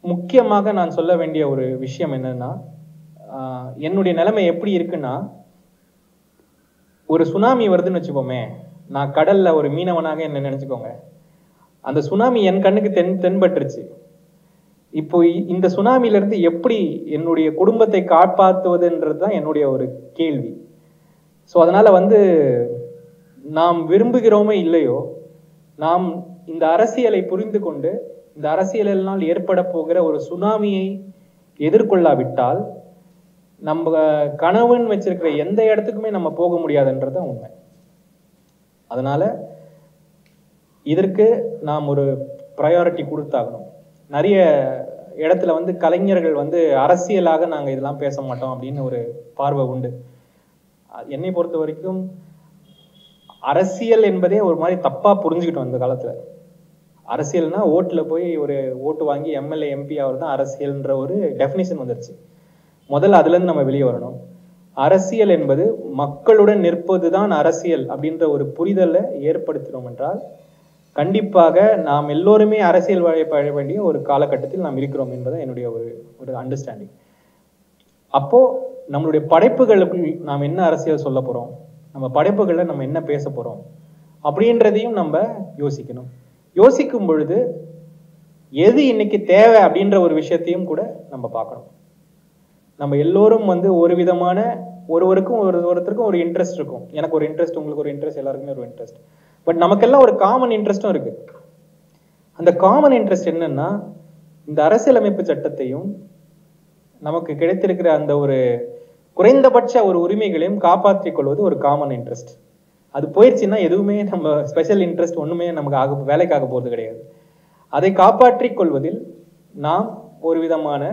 முக்கியமாக நான் சொல்ல வேண்டிய ஒரு விஷயம் என்னன்னா ஆஹ், என்னுடைய நிலைமை எப்படி இருக்குன்னா ஒரு சுனாமி வருதுன்னு வச்சுக்கோமே நான் கடல்ல ஒரு மீனவனாக என்ன நினைச்சுக்கோங்க அந்த சுனாமி என் கண்ணுக்கு தென் தென்பட்டுருச்சு இப்போ இ- இந்த சுனாமில இருந்து எப்படி என்னுடைய குடும்பத்தை காப்பாற்றுவதுன்றது தான் என்னுடைய ஒரு கேள்வி ஸோ அதனால வந்து நாம் விரும்புகிறோமே இல்லையோ நாம் இந்த அரசியலை புரிந்து கொண்டு இந்த அரசியலினால் ஏற்பட போகிற ஒரு சுனாமியை எதிர்கொள்ளாவிட்டால் நம்ம கனவுன்னு வச்சிருக்கிற எந்த இடத்துக்குமே நம்ம போக முடியாதுன்றது தான் உண்மை அதனால இதற்கு நாம் ஒரு ப்ரையாரிட்டி கொடுத்தாகணும் நிறைய இடத்துல வந்து கலைஞர்கள் வந்து அரசியலாக நாங்க இதெல்லாம் பேச மாட்டோம் அப்படின்னு ஒரு பார்வை உண்டு அஹ் என்னை பொறுத்த வரைக்கும் அரசியல் என்பதே ஒரு மாதிரி தப்பா புரிஞ்சுக்கிட்டோம் இந்த காலத்துல அரசியல்னா ஓட்டுல போய் ஒரு ஓட்டு வாங்கி எம்எல்ஏ எம்பி ஆகிறது தான் அரசியல்ன்ற ஒரு டெஃபினிஷன் வந்துருச்சு முதல்ல அதுல இருந்து நம்ம வெளியே வரணும் அரசியல் என்பது மக்களுடன் நிற்பதுதான் அரசியல் அப்படின்ற ஒரு புரிதலை ஏற்படுத்தினோம் என்றால் கண்டிப்பாக நாம் எல்லோருமே அரசியல் வாழ வாழ வேண்டிய ஒரு காலகட்டத்தில் நாம் இருக்கிறோம் என்பது என்னுடைய ஒரு ஒரு அண்டர்ஸ்டாண்டிங் அப்போ நம்மளுடைய படைப்புகளுக்கு நாம் என்ன அரசியல் சொல்ல போறோம் நம்ம படைப்புகளில் நம்ம என்ன பேச போறோம் அப்படின்றதையும் நம்ம யோசிக்கணும் யோசிக்கும் பொழுது எது இன்னைக்கு தேவை அப்படின்ற ஒரு விஷயத்தையும் கூட நம்ம பார்க்கணும் நம்ம எல்லோரும் வந்து ஒரு விதமான ஒருவருக்கும் ஒரு ஒருத்தருக்கும் ஒரு இன்ட்ரெஸ்ட் இருக்கும் எனக்கு ஒரு இன்ட்ரெஸ்ட் உங்களுக்கு ஒரு இன்ட்ரெஸ்ட் எல்லாருக்குமே ஒரு இன்ட்ரெஸ்ட் பட் நமக்கெல்லாம் ஒரு காமன் இன்ட்ரெஸ்டும் இருக்கு அந்த காமன் இன்ட்ரெஸ்ட் என்னன்னா இந்த அரசியலமைப்பு சட்டத்தையும் நமக்கு கிடைத்திருக்கிற அந்த ஒரு குறைந்தபட்ச ஒரு உரிமைகளையும் காப்பாற்றிக் கொள்வது ஒரு காமன் இன்ட்ரெஸ்ட் அது போயிடுச்சுன்னா எதுவுமே நம்ம ஸ்பெஷல் இன்ட்ரெஸ்ட் ஒண்ணுமே நமக்கு ஆக வேலைக்காக போறது கிடையாது அதை காப்பாற்றிக் கொள்வதில் நாம் ஒரு விதமான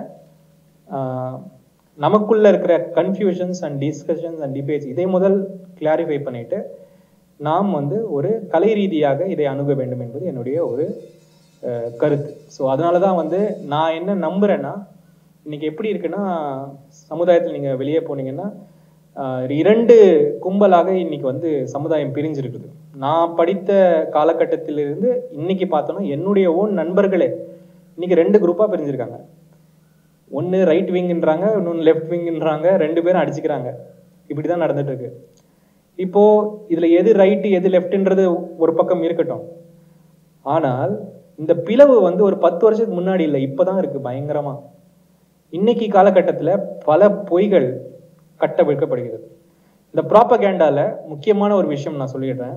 ஆஹ், நமக்குள்ள இருக்கிற confusions and discussions and debates இதை முதல் கிளாரிஃபை பண்ணிட்டு நாம் வந்து ஒரு கலை ரீதியாக இதை அணுக வேண்டும் என்பது என்னுடைய ஒரு அஹ், கருத்து ஸோ அதனால தான் வந்து நான் என்ன நம்புறேன்னா இன்னைக்கு எப்படி இருக்குன்னா சமுதாயத்தில் நீங்க வெளியே போனீங்கன்னா ஆஹ், இரண்டு கும்பலாக இன்னைக்கு வந்து சமுதாயம் பிரிஞ்சிருக்குது நான் படித்த காலகட்டத்திலிருந்து இன்னைக்கு பார்த்தோன்னா என்னுடைய ஓன் நண்பர்களே இன்னைக்கு ரெண்டு குரூப்பா பிரிஞ்சிருக்காங்க ஒன்னு ரைட் விங்ன்றாங்க இன்னொன்னு லெஃப்ட் விங்ன்றாங்க ரெண்டு பேரும் அடிச்சுக்கிறாங்க இப்படிதான் நடந்துட்டு இருக்கு இப்போ இதுல எது ரைட் எது லெஃப்ட்ன்றது ஒரு பக்கம் இருக்கட்டும் ஆனால் இந்த பிளவு வந்து ஒரு பத்து வருஷத்துக்கு முன்னாடி இல்லை இப்பதான் இருக்கு பயங்கரமா இன்னைக்கு காலகட்டத்துல பல பொய்கள் கட்ட வைக்கப்படுகிறது இந்த ப்ராப்பகேண்டால முக்கியமான ஒரு விஷயம் நான் சொல்லிடுறேன்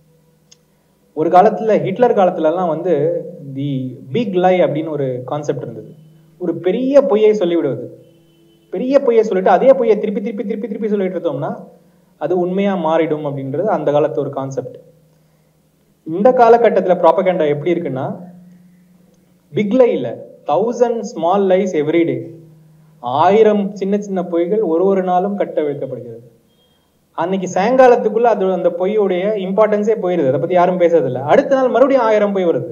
ஒரு காலத்துல ஹிட்லர் காலத்துல எல்லாம் வந்து தி பிக் லை அப்படின்னு ஒரு கான்செப்ட் இருந்தது ஒரு பெரிய பொய்யை சொல்லிவிடுவது பெரிய பொய்யை சொல்லிட்டு அதே பொய்யை திருப்பி திருப்பி திருப்பி திருப்பி சொல்லிட்டு இருந்தோம்னா அது உண்மையா மாறிடும் அப்படின்றது அந்த காலத்து ஒரு கான்செப்ட் இந்த காலகட்டத்துல ப்ராப்பகேண்டா எப்படி இருக்குன்னா பிக் லை இல்ல தௌசண்ட் ஸ்மால் லைஸ் எவ்ரிடே ஆயிரம் சின்ன சின்ன பொய்கள் ஒரு ஒரு நாளும் கட்ட வைக்கப்படுகிறது அன்னைக்கு சாயங்காலத்துக்குள்ள அது அந்த பொய்யுடைய இம்பார்ட்டன்ஸே போயிருது அதை பத்தி யாரும் பேசுறதில்ல அடுத்த நாள் மறுபடியும் ஆயிரம் பொய் வருது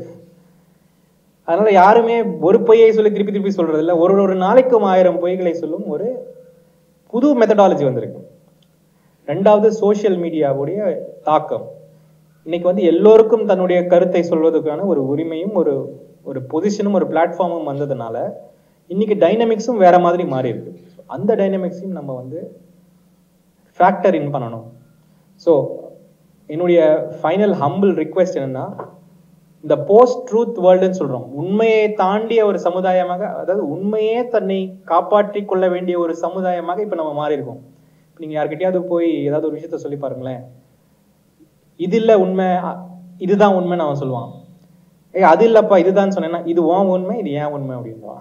அதனால யாருமே ஒரு பொய்யை சொல்லி திருப்பி திருப்பி சொல்றது இல்ல ஒரு ஒரு நாளைக்கும் ஆயிரம் பொய்களை சொல்லும் ஒரு புது மெத்தடாலஜி வந்திருக்கு ரெண்டாவது சோஷியல் மீடியாவுடைய தாக்கம் இன்னைக்கு வந்து எல்லோருக்கும் தன்னுடைய கருத்தை சொல்வதற்கான ஒரு உரிமையும் ஒரு ஒரு பொசிஷனும் ஒரு பிளாட்ஃபார்மும் வந்ததுனால இன்னைக்கு டைனமிக்ஸும் வேற மாதிரி மாறி இருக்கு அந்த டைனமிக்ஸையும் நம்ம வந்து ஃபேக்டர் இன் பண்ணணும் ஸோ என்னுடைய ஃபைனல் ஹம்பிள் ரிக்வெஸ்ட் என்னன்னா இந்த போஸ்ட் ட்ரூத் வேர்ல்டுன்னு சொல்றோம் உண்மையை தாண்டிய ஒரு சமுதாயமாக அதாவது உண்மையே தன்னை காப்பாற்றிக் கொள்ள வேண்டிய ஒரு சமுதாயமாக இப்ப நம்ம மாறி இருக்கோம் இப்ப நீங்க யார்கிட்டயாவது போய் ஏதாவது ஒரு விஷயத்த சொல்லி பாருங்களேன் இது இல்ல உண்மை அ- இதுதான் உண்மைன்னு அவன் சொல்லுவான் ஏய் அது இல்லப்பா இதுதான் சொன்னேன்னா இது உன் உண்மை இது ஏன் உண்மை அப்படின்றான்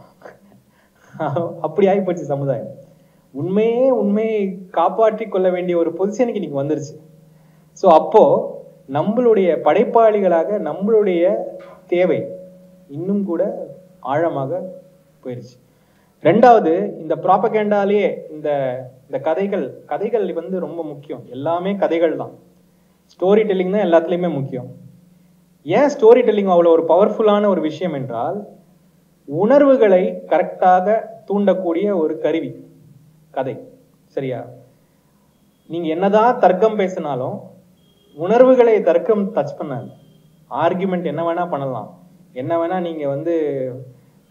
அப்படி ஆகிப்போச்சு சமுதாயம் உண்மையே உண்மையை காப்பாற்றிக் கொள்ள வேண்டிய ஒரு பொசிஷனுக்கு இன்னைக்கு வந்துருச்சு ஸோ அப்போ நம்மளுடைய படைப்பாளிகளாக நம்மளுடைய தேவை இன்னும் கூட ஆழமாக போயிருச்சு ரெண்டாவது இந்த ப்ராப்பகேண்டாலேயே இந்த இந்த கதைகள் கதைகள் வந்து ரொம்ப முக்கியம் எல்லாமே கதைகள் தான் ஸ்டோரி டெல்லிங் தான் எல்லாத்துலேயுமே முக்கியம் ஏன் ஸ்டோரி டெல்லிங் அவ்வளோ ஒரு பவர்ஃபுல்லான ஒரு விஷயம் என்றால் உணர்வுகளை கரெக்டாக தூண்டக்கூடிய ஒரு கருவி கதை சரியா நீங்க என்னதான் தர்க்கம் பேசினாலும் உணர்வுகளை தர்க்கம் டச் பண்ணாது ஆர்குமெண்ட் என்ன வேணா பண்ணலாம் என்ன வேணா நீங்க வந்து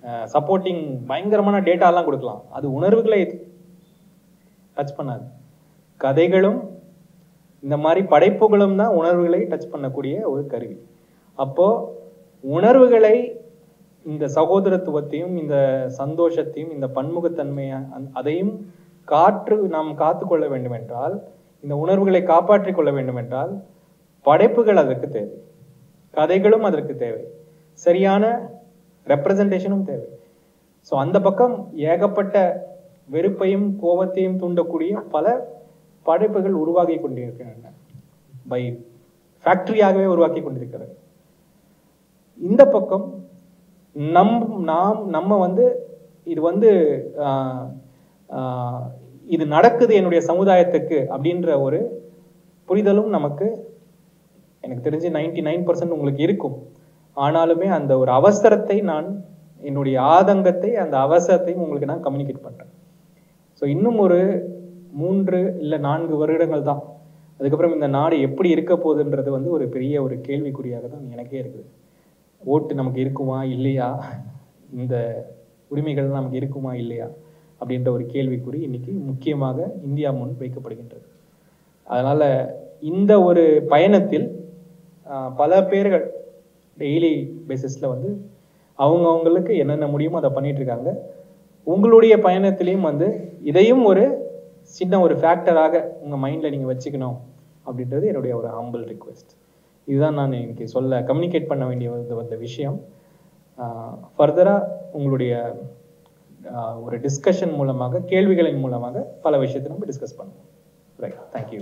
சப்போர்ட்டிங் பயங்கரமான டேட்டாலாம் கொடுக்கலாம் அது உணர்வுகளை டச் பண்ணாது கதைகளும் இந்த மாதிரி படைப்புகளும் தான் உணர்வுகளை டச் பண்ணக்கூடிய ஒரு கருவி அப்போ உணர்வுகளை இந்த சகோதரத்துவத்தையும் இந்த சந்தோஷத்தையும் இந்த பன்முகத்தன்மையை அந்த- அதையும் காற்று நாம் காத்துக்கொள்ள வேண்டும் என்றால் இந்த உணர்வுகளை காப்பாற்றிக் கொள்ள வேண்டும் என்றால் படைப்புகள் அதற்கு தேவை கதைகளும் அதற்கு தேவை சரியான ரெப்ரசன்டேஷனும் தேவை ஸோ அந்த பக்கம் ஏகப்பட்ட வெறுப்பையும் கோபத்தையும் தூண்டக்கூடிய பல படைப்புகள் உருவாகி கொண்டிருக்கின்றன பை ஃபேக்டரியாகவே உருவாக்கி கொண்டிருக்கிறது இந்த பக்கம் நம் நாம் நம்ம வந்து இது வந்து ஆஹ், ஆஹ், இது நடக்குது என்னுடைய சமுதாயத்துக்கு அப்படின்ற ஒரு புரிதலும் நமக்கு எனக்கு தெரிஞ்சு 99% நைன் உங்களுக்கு இருக்கும் ஆனாலுமே அந்த ஒரு அவசரத்தை நான் என்னுடைய ஆதங்கத்தை அந்த அவசரத்தையும் உங்களுக்கு நான் கம்யூனிகேட் பண்றேன் ஸோ இன்னும் ஒரு மூன்று இல்லை நான்கு வருடங்கள் தான் அதுக்கப்புறம் இந்த நாடு எப்படி இருக்க போகுதுன்றது வந்து ஒரு பெரிய ஒரு கேள்விக்குறியாக தான் எனக்கே இருக்குது ஓட்டு நமக்கு இருக்குமா இல்லையா இந்த உரிமைகள் நமக்கு இருக்குமா இல்லையா அப்படின்ற ஒரு கேள்விக்குறி இன்னைக்கு முக்கியமாக இந்தியா முன் வைக்கப்படுகின்றது அதனால இந்த ஒரு பயணத்தில் ஆஹ், பல பேர்கள் டெய்லி பேசிஸ்ல வந்து அவங்க அவங்களுக்கு என்னென்ன முடியுமோ அதை பண்ணிட்டு இருக்காங்க உங்களுடைய பயணத்திலையும் வந்து இதையும் ஒரு சின்ன ஒரு ஃபேக்டராக உங்க மைண்ட்ல நீங்க வச்சுக்கணும் அப்படின்றது என்னுடைய ஒரு ஹம்பிள் ரிக்வெஸ்ட் இதுதான் நான் இன்னைக்கு சொல்ல கம்யூனிகேட் பண்ண வேண்டிய வந்து வந்த விஷயம் ஃபர்தரா உங்களுடைய ஆஹ், ஒரு டிஸ்கஷன் மூலமாக கேள்விகளின் மூலமாக பல விஷயத்தை நம்ம டிஸ்கஸ் பண்ணுவோம் ரைட் தேங்க்யூ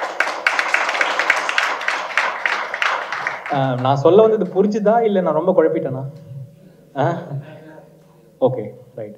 நான் சொல்ல வந்தது புரிஞ்சுதா இல்லை நான் ரொம்ப குழப்பிட்டேனா ஓகே ரைட்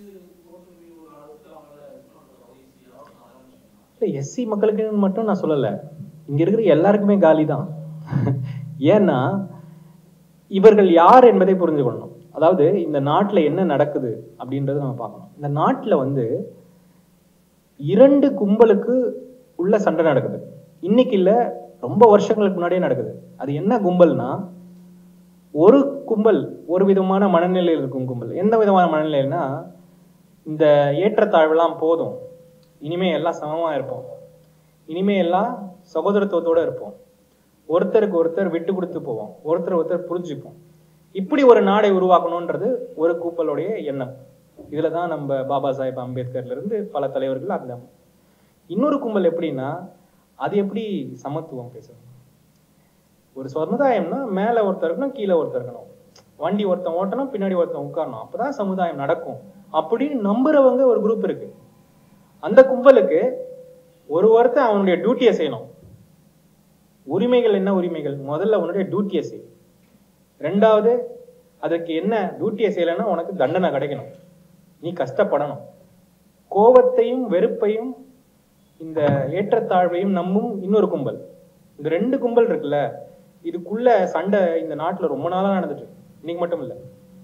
இல்லை எஸ்சி மக்களுக்குன்னு மட்டும் நான் சொல்லலை இங்க இருக்கிற எல்லாருக்குமே காலி தான் ஏன்னா இவர்கள் யார் என்பதை புரிஞ்சுக்கொள்ளணும் அதாவது இந்த நாட்டுல என்ன நடக்குது அப்படின்றத நம்ம பார்க்கணும் இந்த நாட்டுல வந்து இரண்டு கும்பலுக்கு உள்ள சண்டை நடக்குது இன்னைக்கு இல்ல ரொம்ப வருஷங்களுக்கு முன்னாடியே நடக்குது அது என்ன கும்பல்னா ஒரு கும்பல் ஒரு விதமான மனநிலையில் இருக்கும் கும்பல் எந்த விதமான மனநிலைன்னா இந்த ஏற்றத்தாழ்வுலாம் போதும் இனிமே எல்லாம் சமமா இருப்போம் இனிமே எல்லாம் சகோதரத்துவத்தோட இருப்போம் ஒருத்தருக்கு ஒருத்தர் விட்டு கொடுத்து போவோம் ஒருத்தர் ஒருத்தர் புரிஞ்சுப்போம் இப்படி ஒரு நாடை உருவாக்கணும்ன்றது ஒரு கூப்பலுடைய எண்ணம் இதுல தான் நம்ம பாபா சாஹேப் அம்பேத்கர்ல இருந்து பல தலைவர்கள் அந்த இன்னொரு கும்பல் எப்படின்னா அது எப்படி சமத்துவம் பேசுறது ஒரு சமுதாயம்னா மேல ஒருத்தர் இருக்கணும் கீழே ஒருத்தர் இருக்கணும் வண்டி ஒருத்தன் ஓட்டணும் பின்னாடி ஒருத்தன் உட்காரணும் அப்பதான் சமுதாயம் நடக்கும் அப்படின்னு நம்புறவங்க ஒரு குரூப் இருக்கு அந்த கும்பலுக்கு ஒரு ஒருத்தன் அவனுடைய டியூட்டியை செய்யணும் உரிமைகள் என்ன உரிமைகள் முதல்ல உன்னுடைய டியூட்டியை செய் ரெண்டாவது அதற்கு என்ன டியூட்டியை செய்யலைன்னா உனக்கு தண்டனை கிடைக்கணும் நீ கஷ்டப்படணும் கோபத்தையும் வெறுப்பையும் இந்த ஏற்றத்தாழ்வையும் நம்பும் இன்னொரு கும்பல் இந்த ரெண்டு கும்பல் இருக்குல்ல இதுக்குள்ள சண்டை இந்த நாட்டுல ரொம்ப நாளா நடந்துட்டு இருக்கு இன்னைக்கு மட்டும் இல்ல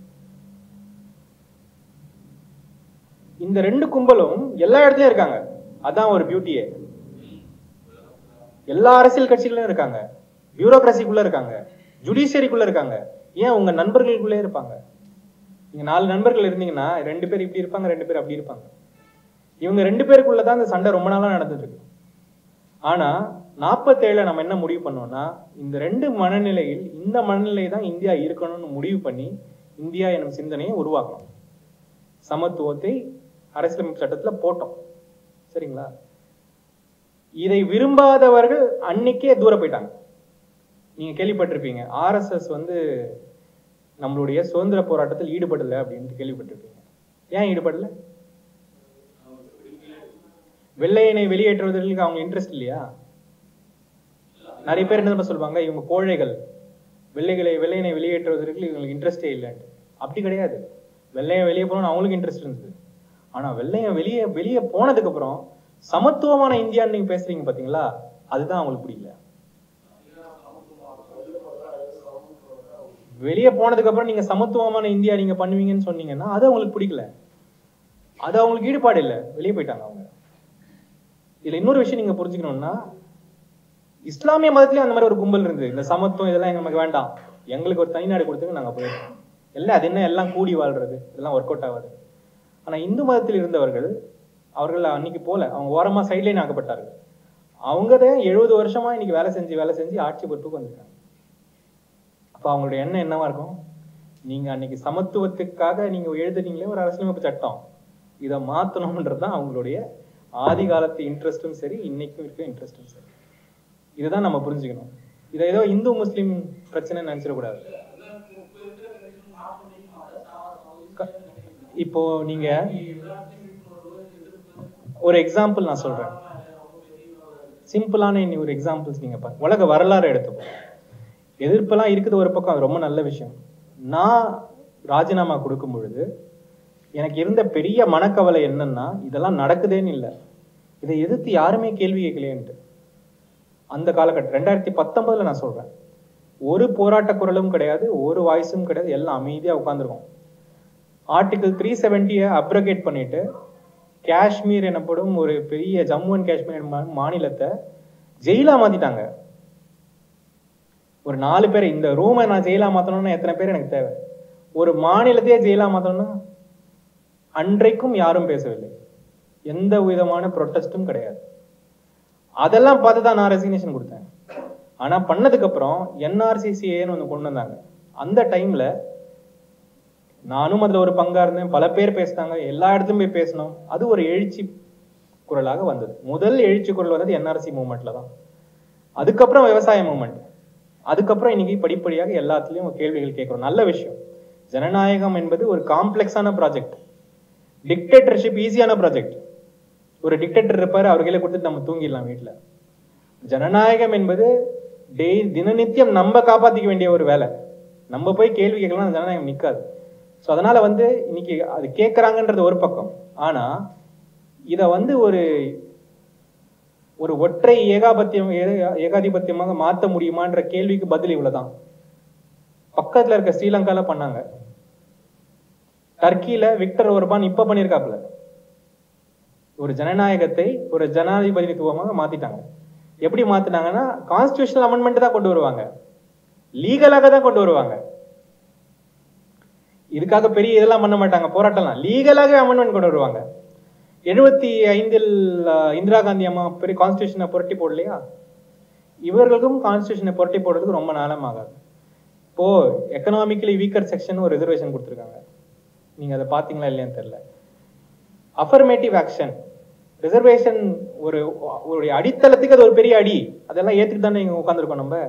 இந்த ரெண்டு கும்பலும் எல்லா இடத்துலயும் இருக்காங்க அதான் ஒரு பியூட்டியே எல்லா அரசியல் கட்சிகளும் இருக்காங்க பியூரோக்ரஸிக்குள்ள இருக்காங்க ஜுடிஷியரிக்குள்ள இருக்காங்க ஏன் உங்க நண்பர்களுக்குள்ளே இருப்பாங்க நீங்க நாலு நண்பர்கள் இருந்தீங்கன்னா ரெண்டு பேர் இப்படி இருப்பாங்க ரெண்டு பேர் அப்படி இருப்பாங்க இவங்க ரெண்டு பேருக்குள்ள தான் இந்த சண்டை ரொம்ப நாளா நடந்துட்டு இருக்கு ஆனா நாற்பத்தேழுல நம்ம என்ன முடிவு பண்ணோம்னா இந்த ரெண்டு மனநிலையில் இந்த மனநிலை தான் இந்தியா இருக்கணும்னு முடிவு பண்ணி இந்தியா எனும் சிந்தனையை உருவாக்கணும் சமத்துவத்தை அரசியலமைப்பு சட்டத்துல போட்டோம் சரிங்களா இதை விரும்பாதவர்கள் அன்னைக்கே தூர போயிட்டாங்க நீங்க கேள்விப்பட்டிருப்பீங்க ஆர்எஸ்எஸ் வந்து நம்மளுடைய சுதந்திர போராட்டத்தில் ஈடுபடல அப்படின்னு கேள்விப்பட்டிருப்பீங்க ஏன் ஈடுபடல வெள்ளையனை வெளியேற்றுவதற்கு அவங்க இன்ட்ரெஸ்ட் இல்லையா நிறைய பேர் என்ன தெரியுமா சொல்லுவாங்க இவங்க கோழைகள் வெள்ளைகளை வெள்ளையனை வெளியேற்றுவதற்கு இவங்களுக்கு இன்ட்ரெஸ்டே இல்லைன்ட்டு அப்படி கிடையாது வெள்ளையன் வெளியே போகணும்னு அவங்களுக்கு இன்ட்ரெஸ்ட் இருந்தது ஆனா வெள்ளையன் வெளியே வெளியே போனதுக்கு அப்புறம் சமத்துவமான இந்தியான்னு நீங்க பேசுறீங்க பாத்தீங்களா அதுதான் அவங்களுக்கு பிடிக்கல வெளியே போனதுக்கு அப்புறம் நீங்க சமத்துவமான இந்தியா நீங்க பண்ணுவீங்கன்னு சொன்னீங்கன்னா அது அவங்களுக்கு பிடிக்கல அது அவங்களுக்கு ஈடுபாடு இல்லை வெளியே போயிட்டாங்க அவங்க இதுல இன்னொரு விஷயம் நீங்க புரிஞ்சுக்கணும்னா இஸ்லாமிய மதத்திலயும் அந்த மாதிரி ஒரு கும்பல் இருந்தது இந்த சமத்துவம் இதெல்லாம் நமக்கு வேண்டாம் எங்களுக்கு ஒரு தனிநாடு கொடுத்துங்க நாங்க போயிருக்கோம் எல்லாம் அது என்ன எல்லாம் கூடி வாழ்றது இதெல்லாம் ஒர்க் அவுட் ஆகாது ஆனா இந்து மதத்தில் இருந்தவர்கள் அவர்கள் அன்னைக்கு போல அவங்க ஓரமா சைட்லைன் ஆக்கப்பட்டார்கள் அவங்க தான் எழுபது வருஷமா இன்னைக்கு வேலை செஞ்சு வேலை செஞ்சு ஆட்சி பொறுப்புக்கு வந்திருக்காங்க அப்ப அவங்களுடைய எண்ணம் என்னவா இருக்கும் நீங்க அன்னைக்கு சமத்துவத்துக்காக நீங்க எழுதுனீங்களே ஒரு அரசியலமைப்பு சட்டம் இதை மாத்தணும்ன்றது தான் அவங்களுடைய ஆதி காலத்து இன்ட்ரெஸ்டும் சரி இன்னைக்கும் இருக்க இன்ட்ரெஸ்டும் சரி இதுதான் நம்ம புரிஞ்சுக்கணும் இதை ஏதோ இந்து முஸ்லீம் பிரச்சனை நினைச்சிடக்கூடாது க- இப்போ நீங்க ஒரு எக்ஸாம்பிள் நான் சொல்றேன் சிம்பிளான இன்னி ஒரு எக்ஸாம்பிள்ஸ் நீங்க பாருங்க உலக வரலாறு எடுத்துப்போம் எதிர்ப்பெல்லாம் இருக்குது ஒரு பக்கம் அது ரொம்ப நல்ல விஷயம் நான் ராஜினாமா கொடுக்கும் பொழுது எனக்கு இருந்த பெரிய மனக்கவலை என்னன்னா இதெல்லாம் நடக்குதேன்னு இல்லை இதை எதிர்த்து யாருமே கேள்வி கேட்கலையேன்ட்டு அந்த காலகட்டம் ரெண்டாயிரத்தி பத்தொன்பதுல நான் சொல்றேன் ஒரு போராட்ட குரலும் கிடையாது ஒரு வாய்ஸும் கிடையாது எல்லாம் அமைதியா உட்காந்துருக்கோம் ஆர்டிகிள் த்ரீ செவன்ட்டியை அப்ரகேட் பண்ணிட்டு காஷ்மீர் எனப்படும் ஒரு பெரிய ஜம்மு அண்ட் காஷ்மீர் மா- மாநிலத்தை ஜெயிலா மாத்திட்டாங்க ஒரு நாலு பேர் இந்த ரூமை நான் ஜெயிலா மாத்தணும்னா எத்தனை பேர் எனக்கு தேவை ஒரு மாநிலத்தையே ஜெயிலா மாத்தணும்னா அன்றைக்கும் யாரும் பேசவில்லை எந்த விதமான ப்ரொட்டஸ்டும் கிடையாது அதெல்லாம் பார்த்து தான் நான் ரெசிக்னேஷன் கொடுத்தேன் ஆனா பண்ணதுக்கு அப்புறம் என்ஆர்சிசிஏன்னு ஒன்று கொண்டு வந்தாங்க அந்த டைம்ல நானும் அதுல ஒரு பங்கா இருந்தேன் பல பேர் பேசினாங்க எல்லா இடத்துலயும் போய் பேசணும் அது ஒரு எழுச்சி குரலாக வந்தது முதல் எழுச்சி குரல் வந்தது என்ஆர்சி மூவ்மெண்ட்ல தான் அதுக்கப்புறம் விவசாய மூவ்மெண்ட் அதுக்கப்புறம் இன்னைக்கு படிப்படியாக எல்லாத்துலயும் கேள்விகள் கேட்கிறோம் நல்ல விஷயம் ஜனநாயகம் என்பது ஒரு காம்ப்ளெக்ஸான ப்ராஜெக்ட் டிக்டேட்டர்ஷிப் ஈஸியான ப்ராஜெக்ட் ஒரு டிக்டேட்டர் இருப்பாரு அவர் கையில கொடுத்துட்டு நம்ம தூங்கிடலாம் வீட்டுல ஜனநாயகம் என்பது டெய் தினநித்தியம் நம்ம காப்பாத்திக்க வேண்டிய ஒரு வேலை நம்ம போய் கேள்வி கேட்கலாம் அந்த ஜனநாயகம் நிக்காது ஸோ அதனால வந்து இன்னைக்கு அது கேட்கறாங்கன்றது ஒரு பக்கம் ஆனா இத வந்து ஒரு ஒரு ஒற்றை ஏகாபத்தியம் ஏ- ஏகாதிபத்தியமாக மாத்த முடியுமான்ற கேள்விக்கு பதில் இவ்வளவுதான் பக்கத்துல இருக்க ஸ்ரீலங்கால பண்ணாங்க டர்க்கியில விக்டர் ஒர்பான் இப்ப பண்ணியிருக்காப்புல ஒரு ஜனநாயகத்தை ஒரு ஜனாதிபதித்துவமாக மாத்திட்டாங்க எப்படி மாத்தினாங்கன்னா கான்ஸ்டியூஷனல் அமெண்ட்மெண்ட் தான் கொண்டு வருவாங்க லீகலாக தான் கொண்டு வருவாங்க இதுக்காக பெரிய இதெல்லாம் பண்ண மாட்டாங்க போராட்டம்லாம் லீகலாகவே அமெண்ட்மெண்ட் கொண்டு வருவாங்க எழுபத்தி ஐந்தில் அஹ், இந்திரா காந்தி அம்மா பெரிய கான்ஸ்டியூஷனை புரட்டி போடலையா இவர்களுக்கும் கான்ஸ்டியூஷனை புரட்டி போடுறதுக்கு ரொம்ப நாளம் ஆகாது இப்போ எக்கனாமிக்கலி வீக்கர் செக்ஷன் ஒரு ரிசர்வேஷன் கொடுத்துருக்காங்க நீங்க அதை பாத்தீங்களா இல்லையான்னு தெரியல அஃபர்மேட்டிவ் ஆக்ஷன் ரிசர்வேஷன் ஒரு ஒரு அடித்தளத்துக்கு அது ஒரு பெரிய அடி அதெல்லாம் ஏத்துட்டு தானே இங்க உட்காந்துருக்கோம் நம்ம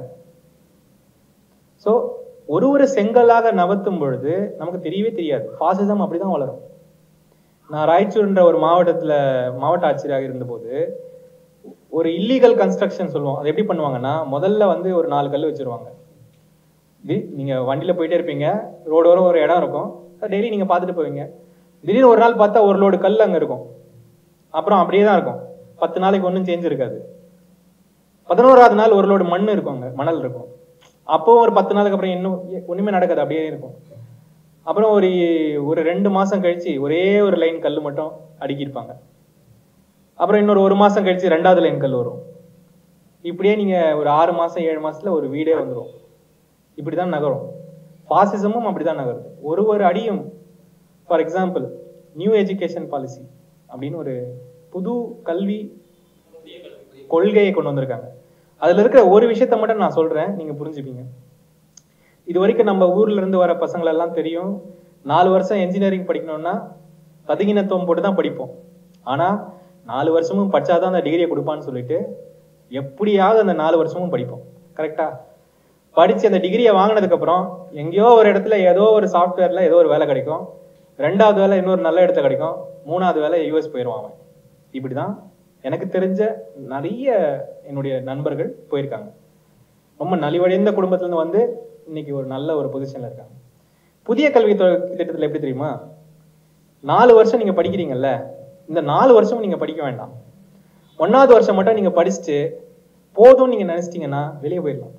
சோ ஒரு ஒரு செங்கலாக நவத்தும் பொழுது நமக்கு தெரியவே தெரியாது பாசிசம் அப்படிதான் வளரும் நான் ராய்ச்சூர்ன்ற ஒரு மாவட்டத்துல மாவட்ட ஆட்சியராக இருந்தபோது ஒரு இல்லீகல் கன்ஸ்ட்ரக்ஷன் சொல்லுவோம் அது எப்படி பண்ணுவாங்கன்னா முதல்ல வந்து ஒரு நாலு கல் வச்சிருவாங்க இது நீங்க வண்டியில போயிட்டே இருப்பீங்க ரோடோரம் ஒரு இடம் இருக்கும் டெய்லி நீங்க பார்த்துட்டு போவீங்க திடீர்னு ஒரு நாள் பார்த்தா ஒரு லோடு கல் அங்க இருக்கும் அப்புறம் அப்படியே தான் இருக்கும் பத்து நாளைக்கு ஒன்றும் சேஞ்ச் இருக்காது பதினோராவது நாள் ஒரு லோடு மண் இருக்கும் அங்க மணல் இருக்கும் அப்போ ஒரு பத்து நாளுக்கு அப்புறம் இன்னும் ஒண்ணுமே நடக்காது அப்படியே இருக்கும் அப்புறம் ஒரு ஒரு ரெண்டு மாசம் கழிச்சு ஒரே ஒரு லைன் கல் மட்டும் அடுக்கியிருப்பாங்க அப்புறம் இன்னொரு ஒரு மாசம் கழிச்சு ரெண்டாவது லைன் கல் வரும் இப்படியே நீங்க ஒரு ஆறு மாசம் ஏழு மாசத்துல ஒரு வீடே வந்துரும் இப்படிதான் நகரும் பாசிசமும் அப்படிதான் நகருது ஒரு ஒரு அடியும் for example new education policy அப்படின்னு ஒரு புது கல்வி கொள்கையை கொண்டு வந்திருக்காங்க அதுல இருக்கிற ஒரு விஷயத்த மட்டும் நான் சொல்றேன் நீங்க புரிஞ்சுப்பீங்க இது வரைக்கும் நம்ம ஊர்ல இருந்து வர பசங்களை எல்லாம் தெரியும் நாலு வருஷம் என்ஜினியரிங் படிக்கணும்னா பதுகினத்துவம் போட்டு தான் படிப்போம் ஆனா நாலு வருஷமும் படிச்சாதான் அந்த டிகிரியை கொடுப்பான்னு சொல்லிட்டு எப்படியாவது அந்த நாலு வருஷமும் படிப்போம் கரெக்டா படிச்சு அந்த டிகிரியை வாங்கினதுக்கு அப்புறம் எங்கேயோ ஒரு இடத்துல ஏதோ ஒரு சாஃப்ட்வேர்ல ஏதோ ஒரு வேலை கிடைக்கும் ரெண்டாவது வேலை இன்னொரு நல்ல இடத்துல கிடைக்கும் மூணாவது வேலை யூஎஸ் போயிடுவான் அவன் இப்படிதான் எனக்கு தெரிஞ்ச நிறைய என்னுடைய நண்பர்கள் போயிருக்காங்க ரொம்ப நலிவடைந்த குடும்பத்துல இருந்து வந்து இன்னைக்கு ஒரு நல்ல ஒரு பொசிஷன்ல இருக்காங்க புதிய கல்வி தொ- திட்டத்துல எப்படி தெரியுமா நாலு வருஷம் நீங்க படிக்கிறீங்கல்ல இந்த நாலு வருஷமும் நீங்க படிக்க வேண்டாம் ஒன்னாவது வருஷம் மட்டும் நீங்க படிச்சுட்டு போதும்னு நீங்க நினைச்சிட்டீங்கன்னா வெளியே போயிடலாம்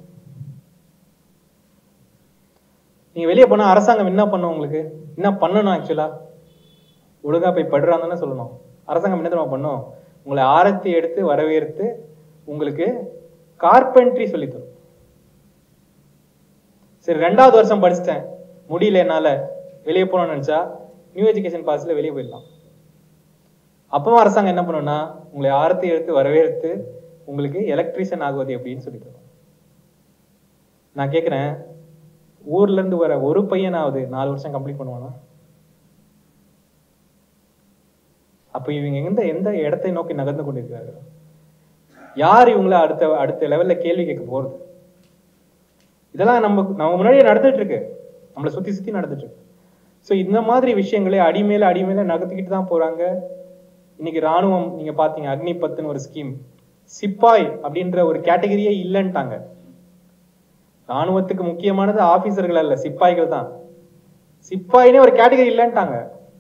நீங்க வெளியே போனா அரசாங்கம் என்ன பண்ணும் உங்களுக்கு என்ன பண்ணணும் ஆக்சுவலா ஒழுங்கா போய் படுறாங்கன்னு சொல்லணும் அரசாங்கம் என்ன தெரியுமா பண்ணும் உங்களை ஆரத்தி எடுத்து வரவேற்று உங்களுக்கு கார்பென்ட்ரி சொல்லித் தரும் சரி ரெண்டாவது வருஷம் படிச்சிட்டேன் முடியல என்னால வெளியே போகணும்னு நினைச்சா நியூ எஜுகேஷன் பாலிசியில் வெளியே போயிடலாம் அப்பவும் அரசாங்கம் என்ன பண்ணும்னா உங்களை ஆரத்தி எடுத்து வரவேற்று உங்களுக்கு எலக்ட்ரீஷியன் ஆகுவது எப்படின்னு சொல்லி தரும் நான் கேட்குறேன் ஊர்ல இருந்து வர ஒரு பையனாவது நாலு வருஷம் கம்ப்ளீட் பண்ணுவானா அப்ப இவங்க எந்த எந்த இடத்தை நோக்கி நகர்ந்து கொண்டிருக்கிறார்கள் யார் இவங்கள அடுத்த அடுத்த லெவல்ல கேள்வி கேட்க போறது இதெல்லாம் நம்ம நம்ம முன்னாடியே நடந்துட்டு இருக்கு நம்மளை சுத்தி சுத்தி நடந்துட்டு இருக்கு ஸோ இந்த மாதிரி விஷயங்களை அடிமேல அடிமேல நகர்த்திக்கிட்டு தான் போறாங்க இன்னைக்கு ராணுவம் நீங்க பாத்தீங்க அக்னி பத்துன்னு ஒரு ஸ்கீம் சிப்பாய் அப்படின்ற ஒரு கேட்டகரியே இல்லைன்ட்டாங்க ராணுவத்துக்கு முக்கியமானது ஆபீசர்கள் அல்ல சிப்பாய்கள் தான் சிப்பாயினே ஒரு கேட்டகரி இல்லைன்ட்டாங்க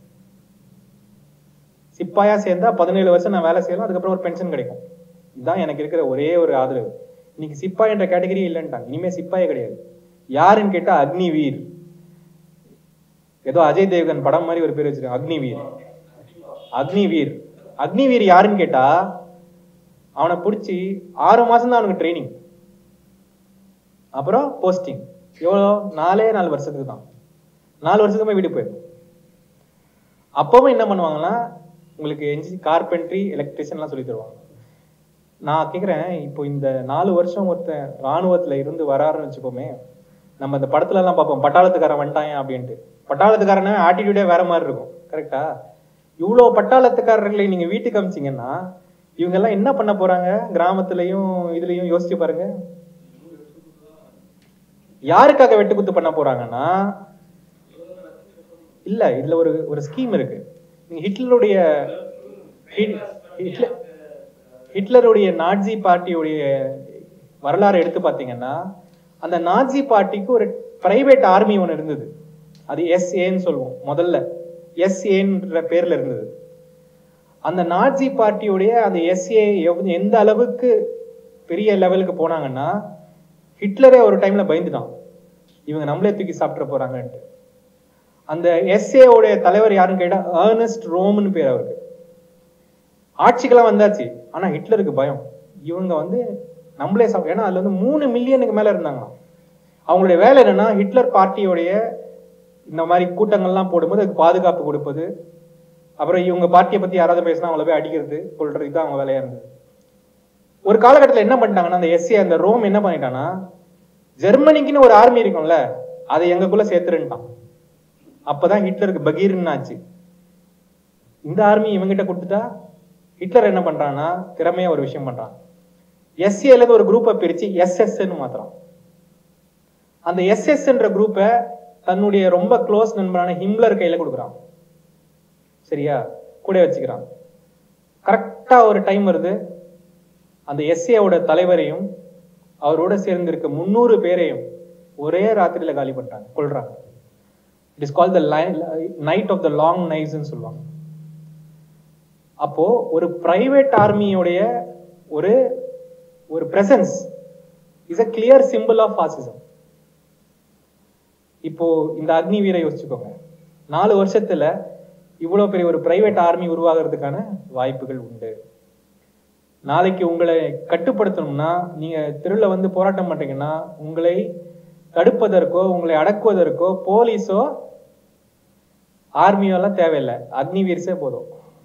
சிப்பாயா சேர்ந்தா பதினேழு வருஷம் நான் வேலை செய்யலாம் அதுக்கப்புறம் ஒரு பென்ஷன் கிடைக்கும் இதுதான் எனக்கு இருக்கிற ஒரே ஒரு ஆதரவு இன்னைக்கு சிப்பாய் என்ற கேட்டகரி இல்லைன்ட்டாங்க இனிமே சிப்பாயே கிடையாது யாருன்னு கேட்டா அக்னி வீர் ஏதோ அஜய் தேவ்கன் படம் மாதிரி ஒரு பேர் வச்சிருக்காங்க அக்னி வீர் அக்னி வீர் அக்னி வீர் யாருன்னு கேட்டா அவனை பிடிச்சி ஆறு மாசம் தான் அவனுக்கு ட்ரைனிங் அப்புறம் போஸ்டிங் எவ்வளோ நாலே நாலு வருஷத்துக்கு தான் நாலு வருஷத்துக்கு வீடு போயிடும் அப்பவும் என்ன பண்ணுவாங்கன்னா உங்களுக்கு என்ஜி கார்பென்ட்ரி எலக்ட்ரிஷியன்லாம் சொல்லி தருவாங்க நான் கேட்குறேன் இப்போ இந்த நாலு வருஷம் ஒருத்தன் ராணுவத்துல இருந்து வராருன்னு வச்சுப்போமே நம்ம இந்த படத்துல எல்லாம் பார்ப்போம் பட்டாளத்துக்காரன் வந்துட்டான் அப்படின்ட்டு பட்டாளத்துக்காரன ஆட்டிடியூடே வேற மாதிரி இருக்கும் கரெக்டா இவ்வளோ பட்டாளத்துக்காரர்களை நீங்க வீட்டுக்கு அமிச்சிங்கன்னா இவங்க எல்லாம் என்ன பண்ண போறாங்க கிராமத்துலயும் இதுலயும் யோசிச்சு பாருங்க யாருக்காக வெட்டுக்குத்து பண்ண போறாங்கன்னா இல்ல இதுல ஒரு ஒரு ஸ்கீம் இருக்கு நீங்க ஹிட்லருடைய ஹிட்- ஹிட்லர் ஹிட்லருடைய நாட்சி பார்ட்டியுடைய வரலாறு எடுத்து பார்த்தீங்கன்னா அந்த நாட்சி பார்ட்டிக்கு ஒரு பிரைவேட் ஆர்மி ஒன்று இருந்தது அது எஸ்ஏன்னு சொல்லுவோம் முதல்ல எஸ்ஏன்ற பேர்ல இருந்தது அந்த நாட்சி பார்ட்டியுடைய அந்த எஸ்ஏ எந்த அளவுக்கு பெரிய லெவலுக்கு போனாங்கன்னா ஹிட்லரே ஒரு டைம்ல பயந்துட்டான் இவங்க நம்மளே தூக்கி சாப்பிட போறாங்கன்ட்டு அந்த எஸ்ஏ உடைய தலைவர் யாருன்னு கேட்டா ஏர்னஸ்ட் ரோம்னு பேர் அவருக்கு ஆட்சிக்கெல்லாம் வந்தாச்சு ஆனா ஹிட்லருக்கு பயம் இவங்க வந்து நம்மளே சாப்பிட ஏன்னா அதுல வந்து மூணு மில்லியனுக்கு மேல இருந்தாங்களாம் அவங்களுடைய வேலை என்னன்னா ஹிட்லர் பார்ட்டியோடைய இந்த மாதிரி கூட்டங்கள்லாம் போடும்போது அதுக்கு பாதுகாப்பு கொடுப்பது அப்புறம் இவங்க பார்ட்டியை பத்தி யாராவது பேசினா அவங்கள போய் அடிக்கிறது கொள்றது தான் அவங்க வேலையா இருந்தது ஒரு காலகட்டத்தில் என்ன பண்ணிட்டாங்கன்னா அந்த எஸ்ஏ அந்த ரோம் என்ன பண்ணிட்டான்னா ஜெர்மனிக்குன்னு ஒரு ஆர்மி இருக்கும்ல அதை எங்களுக்குள்ள சேர்த்துருன்ட்டான் அப்பதான் ஹிட்லருக்கு பகீர்னு ஆச்சு இந்த ஆர்மி இவங்கிட்ட கொடுத்துட்டா ஹிட்லர் என்ன பண்றான்னா திறமையா ஒரு விஷயம் பண்றான் எஸ்ஏல ஒரு குரூப்பை பிரிச்சு எஸ்எஸ்ன்னு மாத்துறான் அந்த எஸ்எஸ்ன்ற குரூப்பை தன்னுடைய ரொம்ப க்ளோஸ் நண்பரான ஹிம்லர் கையில கொடுக்குறான் சரியா கூட வச்சுக்கிறான் கரெக்டா ஒரு டைம் வருது அந்த எஸ்ஏவோட தலைவரையும் அவரோட சேர்ந்திருக்க முன்னூறு பேரையும் ஒரே ராத்திரியில காலி பண்றாங்க கொள்றாங்க it is call the night of the long நைட்ஸ்ன்னு சொல்லுவாங்க அப்போ ஒரு பிரைவேட் ஆர்மியோடைய ஒரு ஒரு presence is a clear simple of fascism இப்போ இந்த அக்னி வீரை யோசிச்சுக்கோங்க நாலு வருஷத்துல இவ்வளவு பெரிய ஒரு பிரைவேட் ஆர்மி உருவாகிறதுக்கான வாய்ப்புகள் உண்டு நாளைக்கு உங்களை கட்டுப்படுத்தணும்னா நீங்க தெருவுல வந்து போராட்டம் பண்றீங்கன்னா உங்களை தடுப்பதற்கோ உங்களை அடக்குவதற்கோ போலீஸோ ஆர்மியோ எல்லாம் தேவையில்லை அக்னி வீர்ஸே போதும்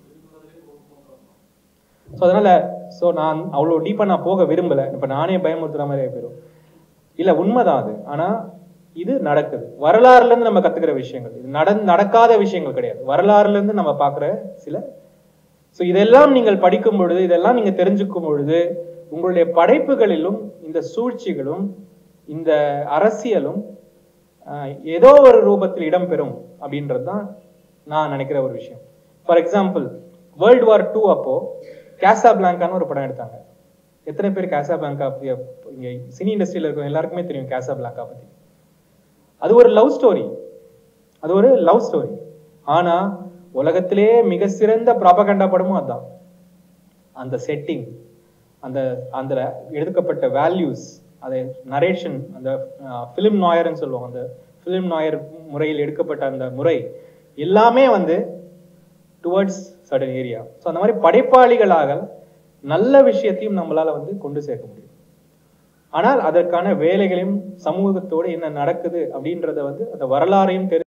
ஸோ அதனால ஸோ நான் அவ்வளோ டீப்பாக நான் போக விரும்பல இப்போ நானே பயமுறுத்துற மாதிரி போயிடும் இல்லை உண்மைதான் அது ஆனா இது நடக்குது வரலாறுல இருந்து நம்ம கத்துக்கிற விஷயங்கள் இது நட நடக்காத விஷயங்கள் கிடையாது வரலாறுல இருந்து நம்ம பார்க்குற சில ஸோ இதெல்லாம் நீங்கள் படிக்கும் பொழுது இதெல்லாம் நீங்க தெரிஞ்சுக்கும் பொழுது உங்களுடைய படைப்புகளிலும் இந்த சூழ்ச்சிகளும் இந்த அரசியலும் ஆஹ், ஏதோ ஒரு ரூபத்தில் இடம்பெறும் அப்படின்றது தான் நான் நினைக்கிற ஒரு விஷயம் for example world war two அப்போ கேசா பிளாங்கான்னு ஒரு படம் எடுத்தாங்க எத்தனை பேர் கேசா பிளாங்கா பத்தி இங்க சினி இண்டஸ்ட்ரியில இருக்கும் எல்லாருக்குமே தெரியும் கேசா பிளாங்கா பத்தி அது ஒரு லவ் ஸ்டோரி அது ஒரு லவ் ஸ்டோரி ஆனா உலகத்திலே மிக சிறந்த ப்ராபகண்டா படமும் அதான் அந்த செட்டிங் அந்த அந்த எடுக்கப்பட்ட வேல்யூஸ் அது நரேஷன் அந்த ஃபிலிம் நாயர்னு சொல்லுவோம் அந்த ஃபிலிம் நாயர் முறையில் எடுக்கப்பட்ட அந்த முறை எல்லாமே வந்து டுவர்ட்ஸ் சடன் ஏரியா ஸோ அந்த மாதிரி படைப்பாளிகளாக நல்ல விஷயத்தையும் நம்மளால வந்து கொண்டு சேர்க்க முடியும் ஆனால் அதற்கான வேலைகளையும் சமூகத்தோடு என்ன நடக்குது அப்படின்றத வந்து அந்த வரலாறையும் தெரிஞ்சு